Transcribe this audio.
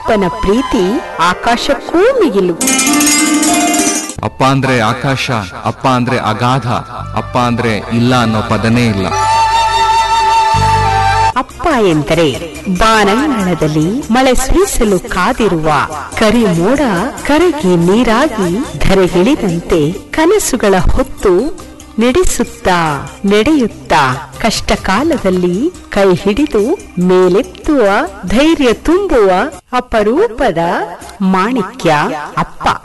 ಅಪ್ಪನ ಪ್ರೀತಿ ಆಕಾಶಕ್ಕೂ ಮಿಗಿಲು ಅಪ್ಪ ಅಂದ್ರೆ ಆಕಾಶ ಅಪ್ಪ ಅಂದ್ರೆ ಅಗಾಧ ಅಪ್ಪ ಅಂದ್ರೆ ಇಲ್ಲ ಅನ್ನೋ ಪದನೇ ಇಲ್ಲ ಅಪ್ಪ ಎಂದರೆ ಬಾನಂಗಳದಲ್ಲಿ ಮಳೆ ಸುರಿಸಲು ಕಾದಿರುವ ಕರಿ ಮೋಡ ಕರೆಗೆ ನೀರಾಗಿ ಧರೆಗಿಳಿದಂತೆ ಕನಸುಗಳ ಹೊತ್ತು ನಡೆಸುತ್ತಾ ನಡೆಯುತ್ತಾ ಕಷ್ಟ ಕಾಲದಲ್ಲಿ ಕೈ ಹಿಡಿದು ಮೇಲೆತ್ತುವ ಧೈರ್ಯ ತುಂಬುವ ಅಪರೂಪದ ಮಾಣಿಕ್ಯ ಅಪ್ಪ